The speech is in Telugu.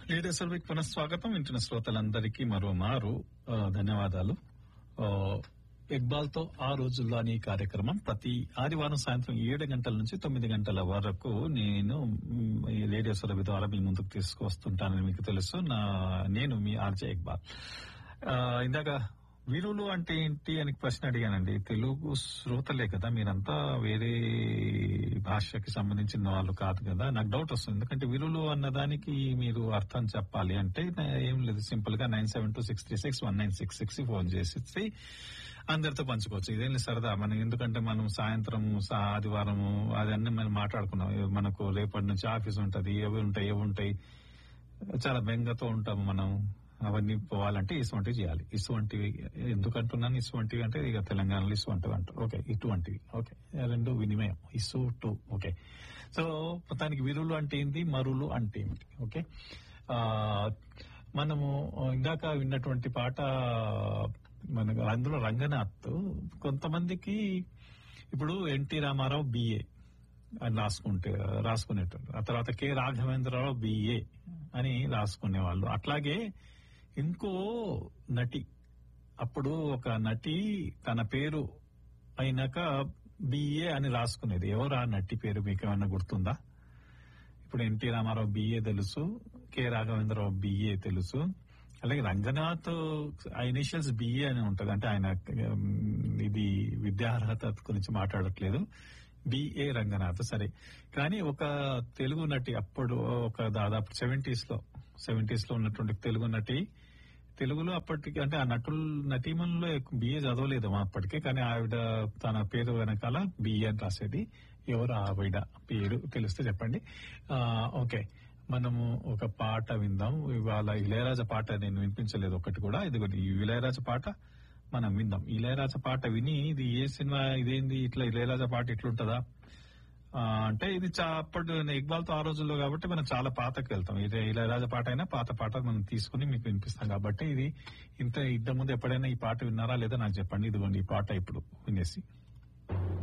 రేడియో సర్వీకి పునఃస్వాగతం వింటున్న శ్రోతలందరికీ మరో మారు ఆ, ధన్యవాదాలు ఆ, ఇక్బాల్ తో ఆ రోజుల్లో అని ఈ కార్యక్రమం ప్రతి ఆదివారం సాయంత్రం ఏడు గంటల నుంచి తొమ్మిది గంటల వరకు నేను మ్, ఈ రేడియో సర్వీ ద్వారా మీ ముందుకు తీసుకొస్తుంటానని మీకు తెలుసు నా నేను మీ ఆర్జే ఇక్బాల్ ఆ, ఇందాక వీరులు అంటే ఏంటి అని ప్రశ్న అడిగానండి తెలుగు శ్రోతలే కదా మీరంతా వేరే భాషకి సంబంధించిన వాళ్ళు కాదు కదా నాకు డౌట్ వస్తుంది ఎందుకంటే వీరులు అన్నదానికి మీరు అర్థం చెప్పాలి అంటే నా- ఏం లేదు సింపుల్ గా nine seven two six three six one nine six six phone చేసి అందరితో పంచుకోవచ్చు ఇదేం లేదు సరదా మనం ఎందుకంటే మనం సాయంత్రం సా- ఆదివారము అదన్నీ మనం మాట్లాడుకున్నాం ఏ- మనకు రేపటి నుంచి ఆఫీస్ ఉంటది ఏవి ఉంటాయి ఏవి ఉంటాయి చాలా బెంగతో ఉంటాము మనం అవన్నీ పోవాలంటే ఇటువంటివి చేయాలి ఇటువంటివి ఎందుకంటున్నాను ఇటువంటివి అంటే ఇక తెలంగాణలో ఇటువంటివి అంటారు ఓకే ఇటువంటివి ఓకే రెండు వినిమయం ఇసు టు ఓకే సో మొత్తానికి విరులు అంటే ఏంది మరులు అంటే ఏమిటి ఓకే ఆ, మనము ఇందాక విన్నటువంటి పాట మనకు అందులో రంగనాథ్ కొంతమందికి ఇప్పుడు ఎన్టీ రామారావు బిఏ అని రాసుకుంటే రాసుకునేటోళ్ళు ఆ తర్వాత కె రాఘవేంద్రరావు బిఏ అని రాసుకునేవాళ్ళు అట్లాగే ఇంకో నటి అప్పుడు ఒక నటి తన పేరు అయినాక బిఏ అని రాసుకునేది ఎవరు ఆ నటి పేరు మీకు ఏమైనా గుర్తుందా ఇప్పుడు ఎన్టీ రామారావు బిఏ తెలుసు కె రాఘవేంద్రరావు బిఏ తెలుసు అలాగే రంగనాథ్ ఆ ఇనిషియల్స్ బిఏ అని ఉంటది అంటే ఆయన ఉమ్, ఇది విద్యార్హత గురించి మాట్లాడట్లేదు బిఏ రంగనాథ్ సరే కానీ ఒక తెలుగు నటి అప్పుడు ఒక దాదాపు సెవెంటీస్ లో సెవెంటీస్ లో ఉన్నటువంటి తెలుగు నటి తెలుగులో అప్పటికి అంటే ఆ నటులు నటీమణుల్లో బిఏ చదవలేదు అప్పటికే కానీ ఆవిడ తన పేరు వెనకాల బిఏ అని రాసేది ఎవరు ఆవిడ పేరు తెలిస్తే చెప్పండి ఆ, ఓకే మనము ఒక పాట విందాం ఇవాళ ఇళయరాజా పాట నేను వినిపించలేదు ఒకటి కూడా ఇది ఈ ఇళయరాజా పాట మనం విందాం ఇళయరాజా పాట విని ఇది ఏ సినిమా ఇదేంది ఇట్లా ఇళయరాజా పాట ఇట్లుంటదా ఆ, అంటే ఇది చా అప్పటి ఇక్బాల్ తో ఆ రోజుల్లో కాబట్టి మనం చాలా పాతకు వెళ్తాం ఇది ఇళయరాజా పాట అయినా పాత పాట మనం తీసుకుని మీకు వినిపిస్తాం కాబట్టి ఇది ఇంత ఇంత ముందు ఎప్పుడైనా ఈ పాట విన్నారా లేదా నాకు చెప్పండి ఇదిగోండి ఈ పాట ఇప్పుడు వినేసి